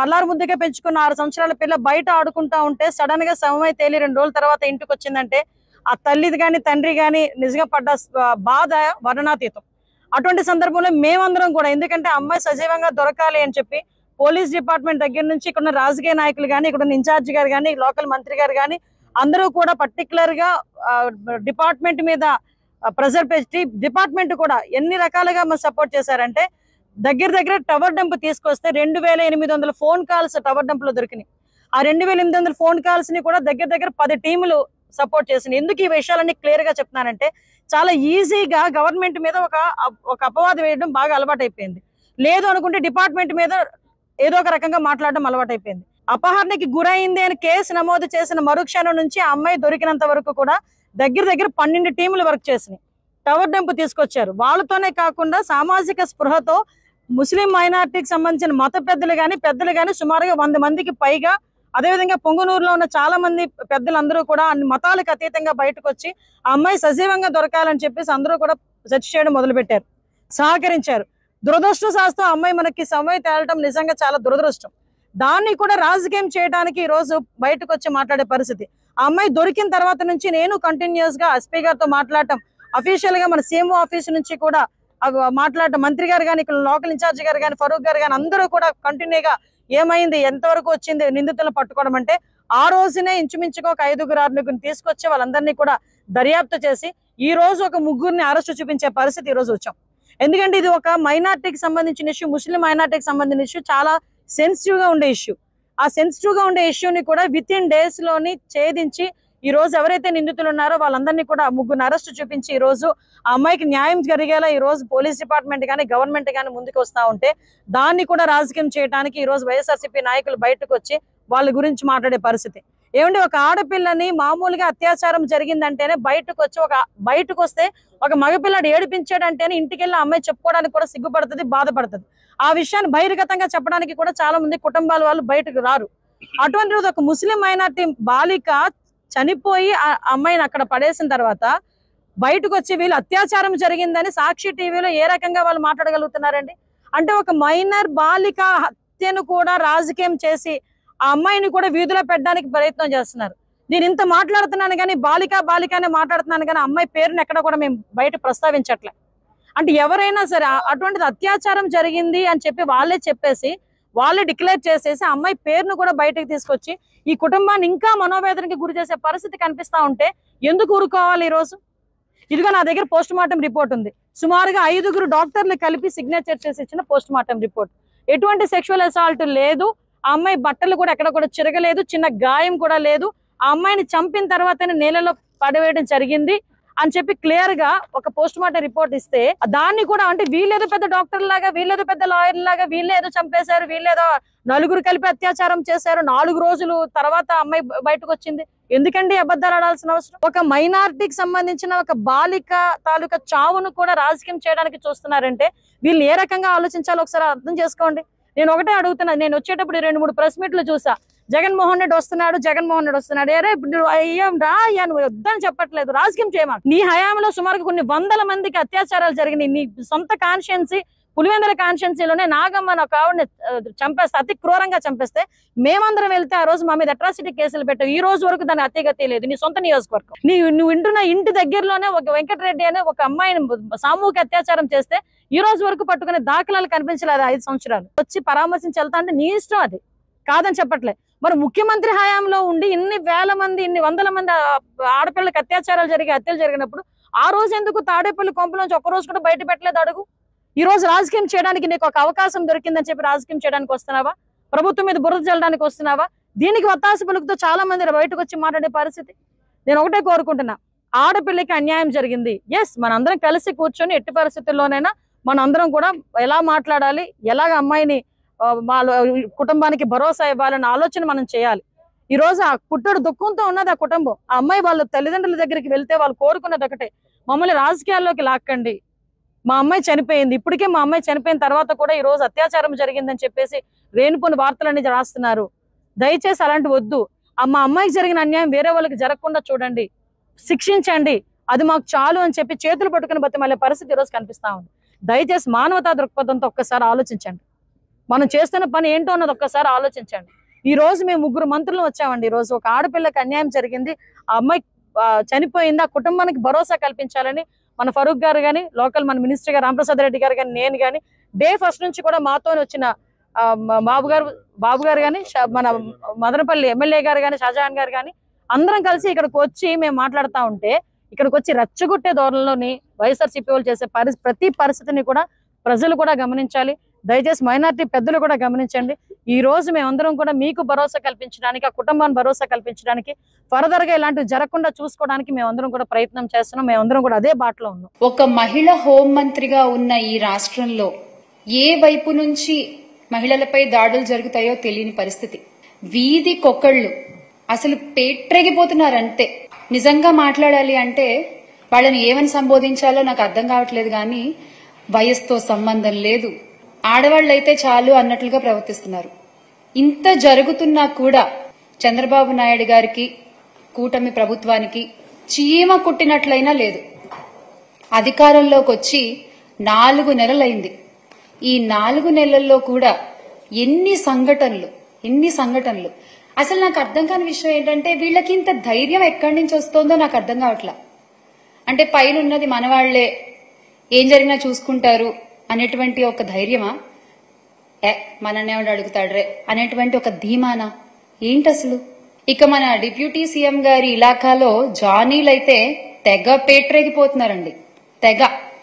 అల్లారు ముద్దుగా పెంచుకున్న ఆరు సంవత్సరాల పిల్ల బయట ఆడుకుంటా ఉంటే సడన్ గా శవమై తేలి రెండు రోజుల తర్వాత ఇంటికి వచ్చిందంటే ఆ తల్లిది గాని తండ్రి గాని నిజంగా పడ్డ స- బాధ వర్ణనాతీతం అటువంటి సందర్భంలో మేమందరం కూడా ఎందుకంటే ఆ అమ్మాయి సజీవంగా దొరకాలి అని చెప్పి పోలీస్ డిపార్ట్మెంట్ దగ్గర నుంచి ఇక్కడ ఉన్న రాజకీయ నాయకులు కానీ ఇక్కడ ఉన్న ఇన్ఛార్జ్ గారు కానీ లోకల్ మంత్రి గారు కానీ అందరూ కూడా పర్టికులర్ గా డిపార్ట్మెంట్ మీద ప్రెజర్ పెట్టి డిపార్ట్మెంట్ కూడా ఎన్ని రకాలుగా మనం సపోర్ట్ చేశారంటే దగ్గర దగ్గర టవర్ డంప్ తీసుకొస్తే రెండు వేల ఎనిమిది వందల ఫోన్ కాల్స్ టవర్ డంప్ లో దొరికినాయి ఆ రెండు వేల ఎనిమిది వందల ఫోన్ కాల్స్ ని కూడా దగ్గర దగ్గర పది టీములు సపోర్ట్ చేసినాయి ఎందుకు ఈ విషయాలన్నీ క్లియర్ గా చెప్తున్నానంటే చాలా ఈజీగా గవర్నమెంట్ మీద ఒక ఒక అపవాదం వేయడం బాగా అలవాటైపోయింది లేదు అనుకుంటే డిపార్ట్మెంట్ మీద ఏదో ఒక రకంగా మాట్లాడడం అలవాటైపోయింది అపహరణకి గురైంది అని కేసు నమోదు చేసిన మరుక్షణం నుంచి ఆ అమ్మాయి దొరికినంత వరకు కూడా దగ్గర దగ్గర పన్నెండు టీములు వర్క్ చేసినాయి టవర్ డెంప్ తీసుకొచ్చారు వాళ్ళతోనే కాకుండా సామాజిక స్పృహతో ముస్లిం మైనార్టీకి సంబంధించిన మత పెద్దలు కానీ పెద్దలు కానీ సుమారుగా వంద మందికి పైగా అదేవిధంగా పొంగునూరులో ఉన్న చాలా మంది పెద్దలందరూ కూడా అన్ని మతాలకు అతీతంగా బయటకు వచ్చి ఆ అమ్మాయి సజీవంగా దొరకాలని చెప్పేసి అందరూ కూడా సెర్చ్ చేయడం మొదలుపెట్టారు సహకరించారు దురదృష్టం శాస్త్రం అమ్మాయి మనకి సమయం తేలటం నిజంగా చాలా దురదృష్టం దాన్ని కూడా రాజకీయం చేయడానికి ఈ రోజు బయటకు వచ్చి మాట్లాడే పరిస్థితి ఆ అమ్మాయి దొరికిన తర్వాత నుంచి నేను కంటిన్యూస్ గా ఎస్పీ గారితో మాట్లాడటం అఫీషియల్ గా మన సీఎంఓ ఆఫీస్ నుంచి కూడా అవి మాట్లాడటం మంత్రి గారు కానీ ఇక్కడ లోకల్ ఇన్ఛార్జ్ గారు కానీ ఫరూక్ గారు కానీ అందరూ కూడా కంటిన్యూగా ఏమైంది ఎంతవరకు వచ్చింది నిందితులను పట్టుకోవడం అంటే ఆ రోజునే ఇంచుమించుగా ఒక ఐదుగురు ఆరుగురిని తీసుకొచ్చి వాళ్ళందరినీ కూడా దర్యాప్తు చేసి ఈ రోజు ఒక ముగ్గురిని అరెస్ట్ చూపించే పరిస్థితి ఈ రోజు వచ్చాం ఎందుకంటే ఇది ఒక మైనార్టీకి సంబంధించిన ఇష్యూ ముస్లిం మైనార్టీకి సంబంధించిన ఇష్యూ చాలా సెన్సిటివ్ గా ఉండే ఇష్యూ ఆ సెన్సిటివ్ గా ఉండే ఇష్యూని కూడా విత్ ఇన్ డేస్ లోని ఛేదించి ఈ రోజు ఎవరైతే నిందితులు ఉన్నారో వాళ్ళందరినీ కూడా ముగ్గురు అరెస్ట్ చూపించి ఈ రోజు ఆ అమ్మాయికి న్యాయం జరిగేలా ఈ రోజు పోలీస్ డిపార్ట్మెంట్ కానీ గవర్నమెంట్ కానీ ముందుకు వస్తా ఉంటే దాన్ని కూడా రాజకీయం చేయడానికి ఈ రోజు వైఎస్ఆర్సీపీ నాయకులు బయటకు వచ్చి వాళ్ళ గురించి మాట్లాడే పరిస్థితి ఏమంటే ఒక ఆడపిల్లని మామూలుగా అత్యాచారం జరిగిందంటేనే బయటకు వచ్చి ఒక బయటకు వస్తే ఒక మగపిల్లాడు ఏడిపించాడంటేనే ఇంటికి వెళ్ళి ఆ అమ్మాయి చెప్పుకోవడానికి కూడా సిగ్గుపడుతుంది బాధపడుతుంది ఆ విషయాన్ని బహిర్గతంగా చెప్పడానికి కూడా చాలా మంది కుటుంబాల వాళ్ళు బయటకు రారు అటువంటి రోజు ఒక ముస్లిం మైనార్టీ బాలిక చనిపోయి ఆ అమ్మాయిని అక్కడ పడేసిన తర్వాత బయటకు వచ్చి వీళ్ళు అత్యాచారం జరిగిందని సాక్షి టీవీలో ఏ రకంగా వాళ్ళు మాట్లాడగలుగుతున్నారండి అంటే ఒక మైనర్ బాలిక హత్యను కూడా రాజకీయం చేసి ఆ అమ్మాయిని కూడా వీధిలో పెట్టడానికి ప్రయత్నం చేస్తున్నారు నేను ఇంత మాట్లాడుతున్నాను కానీ బాలిక బాలికనే మాట్లాడుతున్నాను కానీ అమ్మాయి పేరుని ఎక్కడ కూడా మేము బయట ప్రస్తావించట్లే అంటే ఎవరైనా సరే ఆ- అటువంటిది అత్యాచారం జరిగింది అని చెప్పి వాళ్ళే చెప్పేసి వాళ్ళే డిక్లేర్ చేసేసి ఆ అమ్మాయి పేరును కూడా బయటకు తీసుకొచ్చి ఈ కుటుంబాన్ని ఇంకా మనోవేదనకి గురి చేసే పరిస్థితి కనిపిస్తా ఉంటే ఎందుకు ఊరుకోవాలి ఈ రోజు ఇదిగో నా దగ్గర పోస్ట్ మార్టం రిపోర్ట్ ఉంది సుమారుగా ఐదుగురు డాక్టర్లు కలిపి సిగ్నేచర్ చేసి ఇచ్చిన పోస్ట్ మార్టం రిపోర్ట్ ఎటువంటి సెక్షువల్ అసాల్ట్ లేదు ఆ అమ్మాయి బట్టలు కూడా ఎక్కడ కూడా చిరగలేదు చిన్న గాయం కూడా లేదు ఆ అమ్మాయిని చంపిన తర్వాతనే నేలలో పడవేయడం జరిగింది అని చెప్పి క్లియర్ గా ఒక పోస్ట్ మార్టం రిపోర్ట్ ఇస్తే దాన్ని కూడా అంటే వీళ్ళేదో పెద్ద డాక్టర్ లాగా వీళ్ళేదో పెద్ద లాయర్ లాగా వీళ్ళేదో చంపేశారు వీళ్ళేదో నలుగురు కలిపి అత్యాచారం చేశారు నాలుగు రోజులు తర్వాత అమ్మాయి బ- బయటకు వచ్చింది ఎందుకండి అబద్ధాలు ఆడాల్సిన అవసరం ఒక మైనారిటీకి సంబంధించిన ఒక బాలిక తాలూకా చావును కూడా రాజకీయం చేయడానికి చూస్తున్నారంటే వీళ్ళు ఏ రకంగా ఆలోచించాలో ఒకసారి అర్థం చేసుకోండి నేను ఒకటే అడుగుతున్నా నేను వచ్చేటప్పుడు రెండు మూడు ప్రెస్ మీట్లు చూసా జగన్మోహన్ రెడ్డి వస్తున్నాడు జగన్మోహన్ రెడ్డి వస్తున్నాడు అరే ఇప్పుడు నువ్వు అయ్యాం రా అయ్యా నువ్వు వద్దని చెప్పట్లేదు రాజకీయం చేయమా నీ హయాంలో సుమారుగా కొన్ని వందల మందికి అత్యాచారాలు జరిగినాయి నీ సొంత కాన్షియన్సీ పులివెందుల కాన్షియన్సీలోనే నాగమ్మ నా కావుని చంపేస్తే అతి క్రూరంగా చంపేస్తే మేమందరం వెళ్తే ఆ రోజు మా మీద అట్రాసిటీ కేసులు పెట్టావు ఈ రోజు వరకు దాని అతిగతి లేదు నీ సొంత నియోజకవర్గం నీ నువ్వు వింటున్న ఇంటి దగ్గరలోనే ఒక వెంకటరెడ్డి అనే ఒక అమ్మాయిని సామూహిక అత్యాచారం చేస్తే ఈ రోజు వరకు పట్టుకునే దాఖలాలు కనిపించలేదు ఐదు సంవత్సరాలు వచ్చి పరామర్శించి వెళ్తా అంటే నీ ఇష్టం అది కాదని చెప్పట్లే మరి ముఖ్యమంత్రి హయాంలో ఉండి ఇన్ని వేల మంది ఇన్ని వందల మంది ఆ- ఆడపిల్లకి అత్యాచారాలు జరిగి హత్యలు జరిగినప్పుడు ఆ రోజు ఎందుకు తాడేపల్లి కొంపలోంచి ఒక్క రోజు కూడా బయట పెట్టలేదు అడుగు ఈ రోజు రాజకీయం చేయడానికి నీకు ఒక అవకాశం దొరికిందని చెప్పి రాజకీయం చేయడానికి వస్తున్నావా ప్రభుత్వం మీద బురద చల్లడానికి వస్తున్నావా దీనికి వత్తాసు పలుకుతో చాలా మంది బయటకు వచ్చి మాట్లాడే పరిస్థితి నేను ఒకటే కోరుకుంటున్నా ఆడపిల్లకి అన్యాయం జరిగింది ఎస్ మనందరం కలిసి కూర్చొని ఎట్టి పరిస్థితుల్లోనైనా మనందరం కూడా ఎలా మాట్లాడాలి ఎలాగ అమ్మాయిని ఆ, వాళ్ళ కుటుంబానికి భరోసా ఇవ్వాలన్న ఆలోచన మనం చేయాలి ఈ రోజు ఆ పుట్టడు దుఃఖంతో ఉన్నది ఆ కుటుంబం ఆ అమ్మాయి వాళ్ళ తల్లిదండ్రుల దగ్గరికి వెళ్తే వాళ్ళు కోరుకున్నది ఒకటే మమ్మల్ని రాజకీయాల్లోకి లాక్కండి మా అమ్మాయి చనిపోయింది ఇప్పటికే మా అమ్మాయి చనిపోయిన తర్వాత కూడా ఈ రోజు అత్యాచారం జరిగిందని చెప్పేసి రేణుపోని వార్తలన్నీ రాస్తున్నారు దయచేసి అలాంటి వద్దు ఆ మా అమ్మాయికి జరిగిన అన్యాయం వేరే వాళ్ళకి జరగకుండా చూడండి శిక్షించండి అది మాకు చాలు అని చెప్పి చేతులు పట్టుకుని బతిమలే పరిస్థితి ఈరోజు కనిపిస్తా ఉంది దయచేసి మానవతా దృక్పథంతో ఒక్కసారి ఆలోచించండి మనం చేస్తున్న పని ఏంటో అన్నది ఒక్కసారి ఆలోచించండి ఈ రోజు మేము ముగ్గురు మంత్రులు వచ్చామండి ఈ రోజు ఒక ఆడపిల్లకి అన్యాయం జరిగింది ఆ అమ్మాయి ఆ, చనిపోయింది ఆ కుటుంబానికి భరోసా కల్పించాలని మన ఫరూక్ గారు కానీ లోకల్ మన మినిస్టర్ గారు రామప్రసాద్ రెడ్డి గారు కానీ నేను కానీ డే ఫస్ట్ నుంచి కూడా మాతో వచ్చిన ఆ, మా బాబు గారు బాబు గారు కానీ మన మదనపల్లి ఎమ్మెల్యే గారు కానీ షాజహాన్ గారు కానీ అందరం కలిసి ఇక్కడికి వచ్చి మేము మాట్లాడుతూ ఉంటే ఇక్కడికి వచ్చి రెచ్చగొట్టే ధోరణిలోని వైఎస్ఆర్సీపీ వాళ్ళు చేసే పరి ప్రతి పరిస్థితిని కూడా ప్రజలు కూడా గమనించాలి దయచేసి మైనారిటీ పెద్దలు కూడా గమనించండి ఈ రోజు మేమందరం కూడా మీకు భరోసా కల్పించడానికి ఆ కుటుంబాన్ని భరోసా కల్పించడానికి ఫర్దర్ గా ఇలాంటివి జరగకుండా చూసుకోవడానికి మేమందరం కూడా ప్రయత్నం చేస్తున్నాం మేమందరం కూడా అదే బాటలో ఉన్నాం ఒక మహిళ హోంమంత్రిగా ఉన్న ఈ రాష్ట్రంలో ఏ వైపు నుంచి మహిళలపై దాడులు జరుగుతాయో తెలియని పరిస్థితి వీధి కొకళ్ళు అసలు పేట్రెగిపోతున్నారు అంతే నిజంగా మాట్లాడాలి అంటే వాళ్ళని ఏమని సంబోధించాలో నాకు అర్థం కావట్లేదు కానీ వయసుతో సంబంధం లేదు ఆడవాళ్ళైతే చాలు అన్నట్లుగా ప్రవర్తిస్తున్నారు ఇంత జరుగుతున్నా కూడా చంద్రబాబు నాయుడు గారికి కూటమి ప్రభుత్వానికి చీమ కుట్టినట్లయినా లేదు అధికారంలోకి వచ్చి నాలుగు నెలలైంది ఈ నాలుగు నెలల్లో కూడా ఎన్ని సంఘటనలు ఎన్ని సంఘటనలు అసలు నాకు అర్థం కాని విషయం ఏంటంటే వీళ్ళకి ఇంత ధైర్యం ఎక్కడి నుంచి వస్తోందో నాకు అర్థం కావట్లా అంటే పైన ఉన్నది మనవాళ్లే ఏం జరిగినా చూసుకుంటారు అనేటువంటి ఒక ధైర్యమా ఏ మనన్నేవాడు అడుగుతాడ్రే అనేటువంటి ఒక ధీమానా ఏంటి అసలు ఇక మన డిప్యూటీ సీఎం గారి ఇలాకాలో జానీలైతే తెగ పేట్రేగిపోతున్నారండి తెగ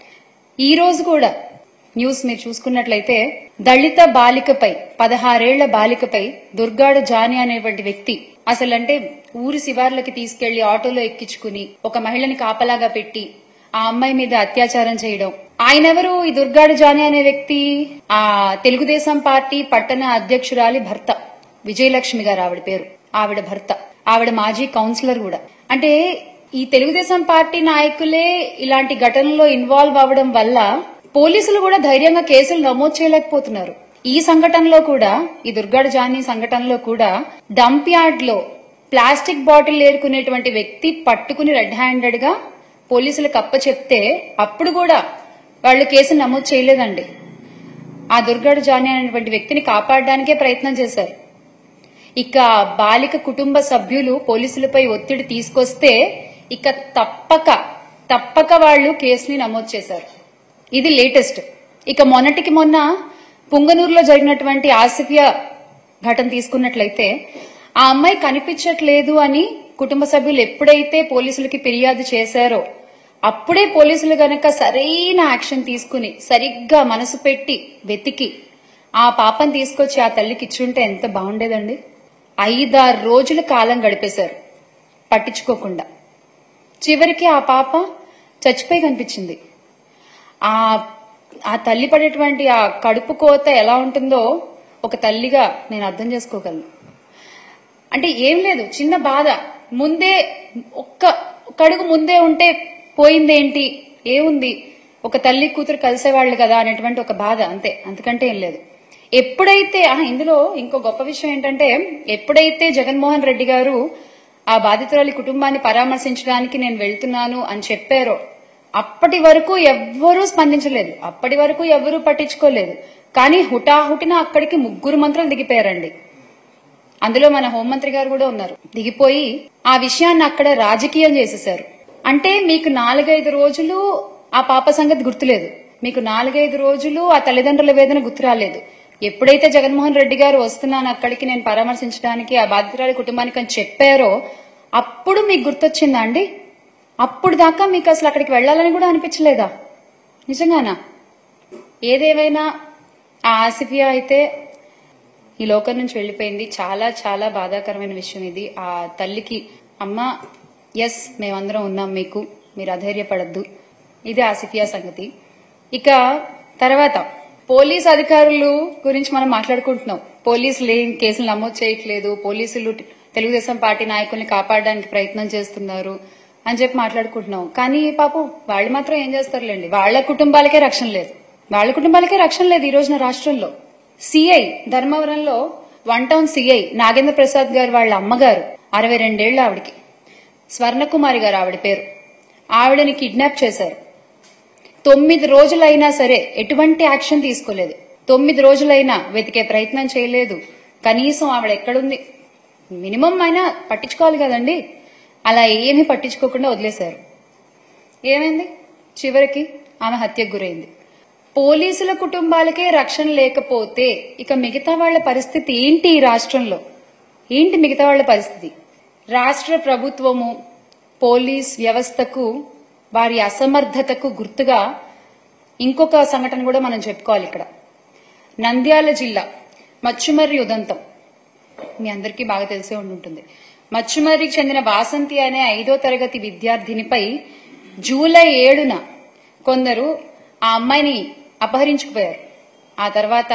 ఈ రోజు కూడా న్యూస్ మీరు చూసుకున్నట్లయితే దళిత బాలికపై పదహారేళ్ల బాలికపై దుర్గాడు జాని అనేటువంటి వ్యక్తి అసలంటే ఊరి శివార్లకి తీసుకెళ్లి ఆటోలో ఎక్కించుకుని ఒక మహిళని కాపలాగా పెట్టి ఆ అమ్మాయి మీద అత్యాచారం చేయడం ఆయనెవరు ఈ దుర్గాడు జాని అనే వ్యక్తి ఆ తెలుగుదేశం పార్టీ పట్టణ అధ్యక్షురాలి భర్త విజయలక్ష్మి గారు ఆవిడ పేరు ఆవిడ భర్త ఆవిడ మాజీ కౌన్సిలర్ కూడా అంటే ఈ తెలుగుదేశం పార్టీ నాయకులే ఇలాంటి ఘటనలో ఇన్వాల్వ్ అవ్వడం వల్ల పోలీసులు కూడా ధైర్యంగా కేసులు నమోదు చేయలేకపోతున్నారు ఈ సంఘటనలో కూడా ఈ దుర్గాడు జానీ సంఘటనలో కూడా డంప్ యార్డ్ లో ప్లాస్టిక్ బాటిల్ ఏరుకునేటువంటి వ్యక్తి పట్టుకుని రెడ్ హ్యాండెడ్ గా పోలీసులకు అప్ప చెప్తే అప్పుడు కూడా వాళ్ళు కేసు నమోదు చేయలేదండి ఆ దుర్గాడు జానీ అనేటువంటి వ్యక్తిని కాపాడడానికే ప్రయత్నం చేశారు ఇక బాలిక కుటుంబ సభ్యులు పోలీసులపై ఒత్తిడి తీసుకొస్తే ఇక తప్పక తప్పక వాళ్ళు కేసుని నమోదు చేశారు ఇది లేటెస్ట్ ఇక మొన్నటికి మొన్న పుంగనూరులో జరిగినటువంటి ఆసిఫియా ఘటన తీసుకున్నట్లయితే ఆ అమ్మాయి కనిపించట్లేదు అని కుటుంబ సభ్యులు ఎప్పుడైతే పోలీసులకి ఫిర్యాదు చేశారో అప్పుడే పోలీసులు గనక సరైన యాక్షన్ తీసుకుని సరిగ్గా మనసు పెట్టి వెతికి ఆ పాపని తీసుకొచ్చి ఆ తల్లికి ఇచ్చుంటే ఎంత బాగుండేదండి ఐదారు రోజుల కాలం గడిపేశారు పట్టించుకోకుండా చివరికి ఆ పాప చచ్చిపోయి కనిపించింది ఆ ఆ తల్లి పడేటువంటి ఆ కడుపు కోత ఎలా ఉంటుందో ఒక తల్లిగా నేను అర్థం చేసుకోగలను అంటే ఏం లేదు చిన్న బాధ ముందే ఒక్క కడుగు ముందే ఉంటే పోయిందేంటి ఏముంది ఒక తల్లి కూతురు కలిసేవాళ్ళు కదా అనేటువంటి ఒక బాధ అంతే అంతకంటే ఏం లేదు ఎప్పుడైతే ఆ, ఇందులో ఇంకో గొప్ప విషయం ఏంటంటే ఎప్పుడైతే జగన్మోహన్ రెడ్డి గారు ఆ బాధితురాలి కుటుంబాన్ని పరామర్శించడానికి నేను వెళ్తున్నాను అని చెప్పారో అప్పటి వరకు ఎవ్వరూ స్పందించలేదు అప్పటి వరకు ఎవ్వరూ పట్టించుకోలేదు కానీ హుటాహుటిన అక్కడికి ముగ్గురు మంత్రులు దిగిపోయారండి అందులో మన హోంమంత్రి గారు కూడా ఉన్నారు దిగిపోయి ఆ విషయాన్ని అక్కడ రాజకీయం చేసేశారు అంటే మీకు నాలుగైదు రోజులు ఆ పాప సంగతి గుర్తులేదు మీకు నాలుగైదు రోజులు ఆ తల్లిదండ్రుల వేదన గుర్తు రాలేదు ఎప్పుడైతే జగన్మోహన్ రెడ్డి గారు వస్తున్నాను అక్కడికి నేను పరామర్శించడానికి ఆ బాధితురాలి కుటుంబానికి అని చెప్పారో అప్పుడు మీకు గుర్తొచ్చిందా అండి అప్పుడు దాకా మీకు అసలు అక్కడికి వెళ్ళాలని కూడా అనిపించలేదా నిజంగానా ఏదేమైనా ఆ ఆసిఫియా అయితే ఈ లోకం నుంచి వెళ్ళిపోయింది చాలా చాలా బాధాకరమైన విషయం ఇది ఆ తల్లికి అమ్మ ఎస్ మేమందరం ఉన్నాం మీకు మీరు అధైర్యపడద్దు ఇది ఆసిఫియా సంగతి ఇక తర్వాత పోలీస్ అధికారులు గురించి మనం మాట్లాడుకుంటున్నాం పోలీసులు ఏం కేసులు నమోదు చేయట్లేదు పోలీసులు తెలుగుదేశం పార్టీ నాయకుల్ని కాపాడడానికి ప్రయత్నం చేస్తున్నారు అని చెప్పి మాట్లాడుకుంటున్నాం కానీ పాపం వాళ్ళు మాత్రం ఏం చేస్తారులేండి వాళ్ళ కుటుంబాలకే రక్షణ లేదు వాళ్ళ కుటుంబాలకే రక్షణ లేదు ఈ రోజున రాష్ట్రంలో సిఐ ధర్మవరంలో one town CI Nagendra Prasad garu వాళ్ళ అమ్మగారు అరవై రెండేళ్ల ఆవిడకి స్వర్ణకుమారి గారు ఆవిడ పేరు ఆవిడని కిడ్నాప్ చేశారు తొమ్మిది రోజులైనా సరే ఎటువంటి యాక్షన్ తీసుకోలేదు తొమ్మిది రోజులైనా వెతికే ప్రయత్నం చేయలేదు కనీసం ఆవిడ ఎక్కడుంది మినిమం అయినా పట్టించుకోవాలి కదండి అలా ఏమీ పట్టించుకోకుండా వదిలేశారు ఏమైంది చివరికి ఆమె హత్యకు గురైంది పోలీసుల కుటుంబాలకే రక్షణ లేకపోతే ఇక మిగతా వాళ్ళ పరిస్థితి ఏంటి ఈ రాష్ట్రంలో ఏంటి మిగతా వాళ్ళ పరిస్థితి రాష్ట్ర ప్రభుత్వము పోలీస్ వ్యవస్థకు వారి అసమర్థతకు గుర్తుగా ఇంకొక సంఘటన కూడా మనం చెప్పుకోవాలి ఇక్కడ నంద్యాల జిల్లా మచ్చుమర్రి ఉదంతం మీ అందరికీ బాగా తెలిసే ఉండి ఉంటుంది మచ్చుమర్రికి చెందిన వాసంతి అనే ఐదో తరగతి విద్యార్థినిపై జూలై ఏడున కొందరు ఆ అమ్మాయిని అపహరించుకుపోయారు ఆ తర్వాత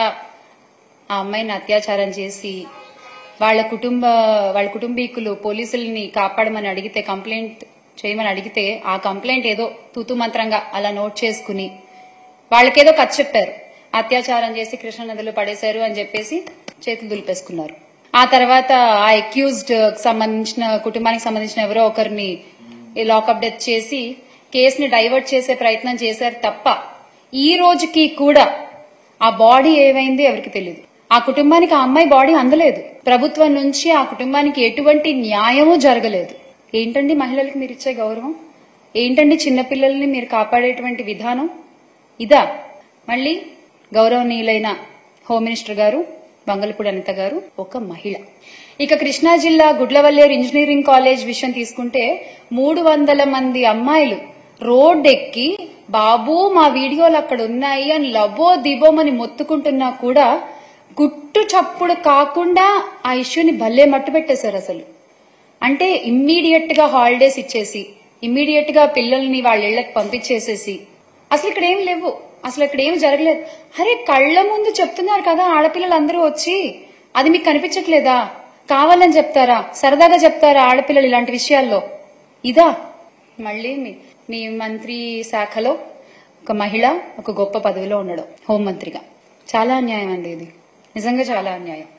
ఆ అమ్మాయిని అత్యాచారం చేసి వాళ్ళ కుటుంబ వాళ్ళ కుటుంబీకులు పోలీసుల్ని కాపాడమని అడిగితే కంప్లైంట్ చేయమని అడిగితే ఆ కంప్లైంట్ ఏదో తూతు మంత్రంగా అలా నోట్ చేసుకుని వాళ్ళకేదో కథ చెప్పారు అత్యాచారం చేసి కృష్ణనదిలో పడేశారు అని చెప్పేసి చేతులు దులిపేసుకున్నారు ఆ తర్వాత ఆ అక్యూజ్డ్ సంబంధించిన కుటుంబానికి సంబంధించిన ఎవరో ఒకరిని లాకప్ డెత్ చేసి కేసుని డైవర్ట్ చేసే ప్రయత్నం చేశారు తప్ప ఈ రోజుకి కూడా ఆ బాడీ ఏమైంది ఎవరికి తెలియదు ఆ కుటుంబానికి ఆ అమ్మాయి బాడీ అందలేదు ప్రభుత్వం నుంచి ఆ కుటుంబానికి ఎటువంటి న్యాయము జరగలేదు ఏంటండి మహిళలకు మీరు ఇచ్చే గౌరవం ఏంటండి చిన్నపిల్లల్ని మీరు కాపాడేటువంటి విధానం ఇదా మళ్ళీ గౌరవనీయులైన హోమ్ మినిస్టర్ గారు బంగళపూడి అనిత గారు ఒక మహిళ ఇక కృష్ణా జిల్లా గుడ్లవల్లేరు ఇంజనీరింగ్ కాలేజ్ విషయం తీసుకుంటే మూడు వందల మంది అమ్మాయిలు రోడ్డెక్కి బాబు మా వీడియోలు అక్కడ ఉన్నాయి అని లబో దిబోమని మొత్తుకుంటున్నా కూడా గుట్టు చప్పుడు కాకుండా ఆ ఇష్యూని భలే మట్టు పెట్టేశారు అసలు అంటే ఇమ్మీడియట్ గా హాలిడేస్ ఇచ్చేసి ఇమ్మీడియట్ గా పిల్లల్ని వాళ్ళ ఇళ్లకు పంపించేసేసి అసలు ఇక్కడ ఏం లేవు అసలు ఇక్కడ ఏం జరగలేదు అరే కళ్ళ ముందు చెప్తున్నారు కదా ఆడపిల్లలందరూ వచ్చి అది మీకు కనిపించట్లేదా కావాలని చెప్తారా సరదాగా చెప్తారా ఆడపిల్లలు ఇలాంటి విషయాల్లో ఇదా మళ్ళీ మీ మీ మంత్రి శాఖలో ఒక మహిళ ఒక గొప్ప పదవిలో ఉండడం హోంమంత్రిగా చాలా అన్యాయం అండి ఇది నిజంగా చాలా అన్యాయం